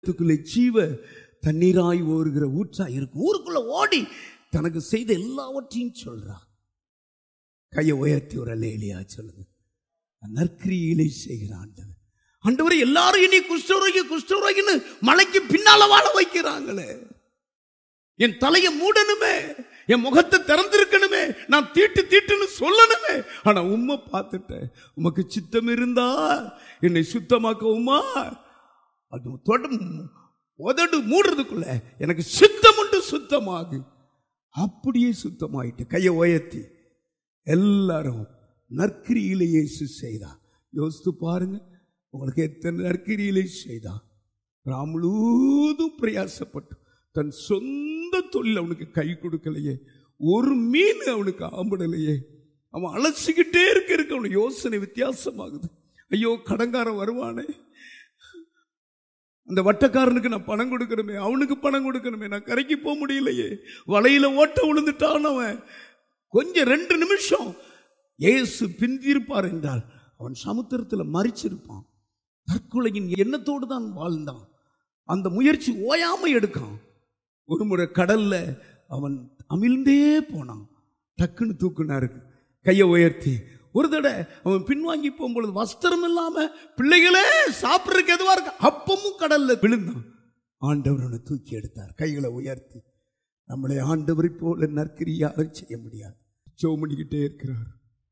ஊற்றுக்குள்ளே ஜீவ தண்ணீராய் ஓருகிற ஊற்றா இருக்கும் ஊருக்குள்ள ஓடி தனக்கு செய்த எல்லாவற்றையும் சொல்றா கையை உயர்த்தி ஒரு லேலியா சொல்லுங்க நற்கிரியிலே செய்கிற ஆண்டவர் ஆண்டவர் எல்லாரும் இனி குஷ்டரோகி குஷ்டரோகின்னு மலைக்கு பின்னால வாழ வைக்கிறாங்களே என் தலையை மூடணுமே என் முகத்தை திறந்திருக்கணுமே நான் தீட்டு தீட்டுன்னு சொல்லணுமே ஆனா உம்மை பார்த்துட்டேன் உமக்கு சித்தம் இருந்தா என்னை சுத்தமாக்க உமா அது தொட உதடு மூடுறதுக்குள்ள எனக்கு சுத்தம் உண்டு சுத்தமாகு அப்படியே சுத்தமாயிட்டு கையை உயர்த்தி எல்லாரும் நற்கிரியிலே இயேசு செய்தா யோசித்து பாருங்க உங்களுக்கு எத்தனை நற்கிரியிலே செய்தா ராமுழுதும் பிரயாசப்பட்டு தன் சொந்த தொழில் அவனுக்கு கை கொடுக்கலையே ஒரு மீன் அவனுக்கு ஆம்பிடலையே அவன் அலசிக்கிட்டே இருக்க இருக்க அவனுக்கு யோசனை வித்தியாசமாகுது ஐயோ கடங்காரன் வருவானே அந்த வட்டக்காரனுக்கு நான் பணம் கொடுக்கணுமே அவனுக்கு பணம் கொடுக்கணுமே நான் கரைக்கு போக முடியலையே வலையில ஓட்ட விழுந்துட்டான் அவன் கொஞ்சம் ரெண்டு நிமிஷம் இயேசு பிந்திருப்பார் என்றால் அவன் சமுத்திரத்தில் மறிச்சிருப்பான் தற்கொலையின் எண்ணத்தோடு தான் வாழ்ந்தான் அந்த முயற்சி ஓயாம எடுக்கான் ஒரு முறை கடல்ல அவன் அமிழ்ந்தே போனான் டக்குன்னு தூக்குனாருக்கு கையை உயர்த்தி ஒரு தடவை அவன் பின்வாங்கி போகும்பொழுது வஸ்திரம் இல்லாம பிள்ளைகளே சாப்பிட்றதுக்கு எதுவா இருக்கு அப்பமும் கடல்ல விழுந்தான் ஆண்டவர் அவனை தூக்கி எடுத்தார் கைகளை உயர்த்தி நம்மளை ஆண்டவரை போல நற்கிரியாக செய்ய முடியாது ஜோ பண்ணிக்கிட்டே இருக்கிறார்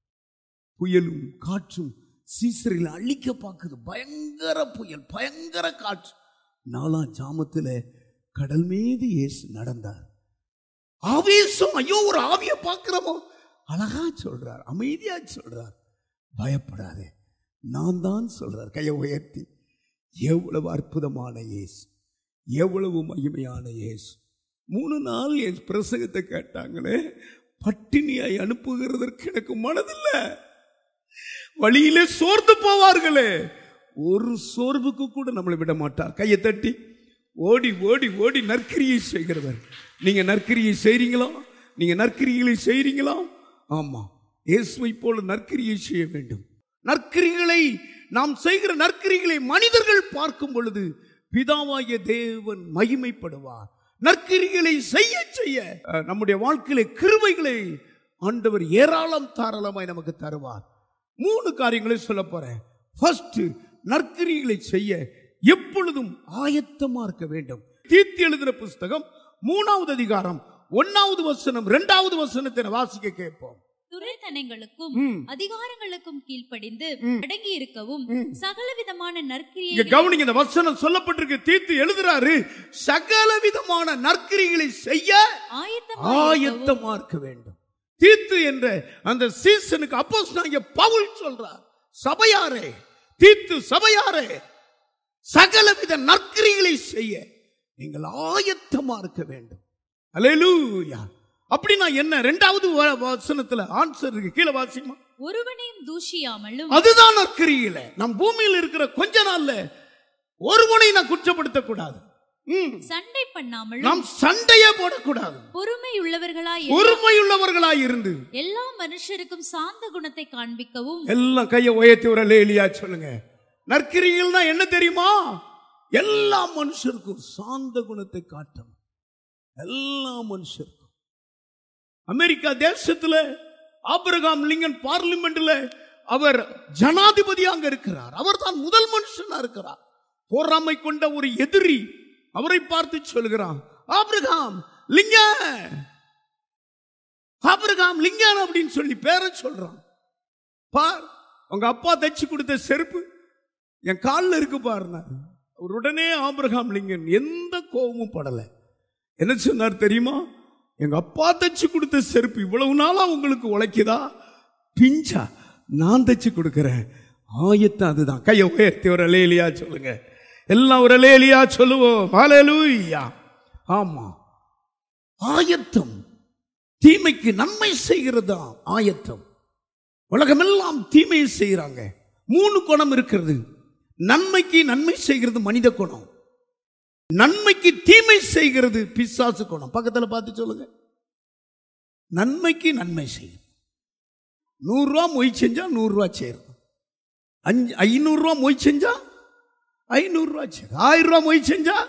புயலும் காற்றும் சீசரில் அழிக்க பார்க்குது பயங்கர புயல் பயங்கர காற்று நாலாம் ஜாமத்தில் கடல் மீது இயேசு நடந்தார் ஆவேசம் ஐயோ ஒரு ஆவிய பார்க்கிறோமோ அழகா சொல்றார் அமைதியா சொல்றார் பயப்படாதே நான் தான் சொல்றார் கையை உயர்த்தி எவ்வளவு அற்புதமான இயேசு எவ்வளவு மகிமையான இயேசு மூணு நாள் என் பிரசங்கத்தை கேட்டாங்களே பட்டினியாய் அனுப்புகிறதற்கு எனக்கு மனதில்லை வழியிலே சோர்ந்து போவார்களே ஒரு சோர்வுக்கு கூட நம்மளை விட மாட்டார் கையை தட்டி ஓடி ஓடி ஓடி நற்கிரியை செய்கிறவர் நீங்க நற்கிரியை செய்றீங்களா நீங்க நற்கிரிகளை செய்றீங்களா ஆமா இயேசுவை போல நற்கிரியை செய்ய வேண்டும் நற்கிரிகளை நாம் செய்கிற நற்கிரிகளை மனிதர்கள் பார்க்கும் பொழுது பிதாவாகிய தேவன் மகிமைப்படுவார் நற்கிரிகளை செய்ய செய்ய அஹ், நம்முடைய வாழ்க்கையில கிருபைகளை ஆண்டவர் ஏராளம் தாராளமாய் நமக்கு தருவார் மூணு காரியங்களை சொல்ல போறேன் ஃபர்ஸ்ட் நற்கிரிகளை செய்ய எப்பொழுதும் ஆயத்தமா இருக்க வேண்டும் தீர்த்தி எழுதின புஸ்தகம் மூணாவது அதிகாரம் ஒன்னாவது வசனம் இரண்டாவது வசனத்தை வாசிக்க கேட்போம் துரைத்தனங்களுக்கும் ம். அதிகாரங்களுக்கும் கீழ்ப்படிந்து ம். அடங்கி இருக்கவும் ம். சகலவிதமான இங்க நற்கிரியை கவனிங்க இந்த வசனம் சொல்லப்பட்டிருக்கு தீர்த்து எழுதுறாரு சகல விதமான நற்கிரிகளை செய்ய ஆயத்தமாய் ஆயத்தமா இருக்க வேண்டும் தீத்து என்ற அந்த சீசனுக்கு அப்போஸ் பவுல் சொல்றார் சபையாரே தீத்து சபையாரே சகலவித நற்கிரிகளை செய்ய நீங்கள் ஆயத்தமா இருக்க வேண்டும் அல்லேலூயா அப்படின்னா என்ன ரெண்டாவது வ- வசனத்துல ஆன்சர் இருக்கு கீழே வாசிமா ஒருவனையும் தூஷியாமலும் அதுதான் நற்கிரியில நம் பூமியில் இருக்கிற கொஞ்ச நாள்ல ஒருவனை நான் குற்றப்படுத்த கூடாது ம். சண்டை பண்ணாமலும் நாம் சண்டையே போடக்கூடாது பொறுமை உள்ளவர்களாய் பொறுமையுள்ளவர்களாய் இருந்து எல்லா மனுஷருக்கும் சாந்த குணத்தை காண்பிக்கவும் எல்லாம் கையை உயர்த்தி ஒரு லேலியா சொல்லுங்க நற்கிரிகள்னா என்ன தெரியுமா எல்லா மனுஷருக்கும் சாந்த குணத்தை காட்டணும் எல்லா மனுஷருக்கும் அமெரிக்கா தேசத்துல ஆபிரகாம் லிங்கன் பார்லிமெண்ட்ல அவர் ஜனாதிபதி அங்க இருக்கிறார் அவர் தான் முதல் மனுஷனா இருக்கிறார் பொறாமை கொண்ட ஒரு எதிரி அவரை பார்த்து சொல்கிறான் ஆபிரகாம் லிங்கன் ஆபிரகாம் லிங்கன் அப்படின்னு சொல்லி பேரை சொல்றான் பார் உங்க அப்பா தச்சு கொடுத்த செருப்பு என் காலில் இருக்கு பாருனார் அவர் உடனே ஆபிரகாம் லிங்கன் எந்த கோபமும் படல என்ன சொன்னார் தெரியுமா எங்க அப்பா தச்சு கொடுத்த செருப்பு இவ்வளவு நாளா உங்களுக்கு உழைக்குதா பிஞ்சா நான் தச்சு கொடுக்கிறேன் ஆயத்தம் அதுதான் கையை உயர்த்தி ஒரு லேலியா சொல்லுங்க எல்லாம் ஒரு லேலியா சொல்லுவோம் ஹalleluya ஆமா ஆயத்தம் தீமைக்கு நன்மை செய்கிறதா ஆயத்தம் உலகமெல்லாம் தீமையை செய்கிறாங்க மூணு குணம் இருக்கிறது நன்மைக்கு நன்மை செய்கிறது மனித குணம் நன்மைக்கு தீமை செய்கிறது பிசாசு குணம் பக்கத்துல பார்த்து சொல்லுங்க நன்மைக்கு நன்மை செய்யும் நூறுரூவா மொய் செஞ்சா நூறுரூவா சேரும் அஞ்சு ஐநூறுரூவா மொய் செஞ்சா ஐநூறுரூவா சரி ஆயிரம் ரூபா மொய் செஞ்சா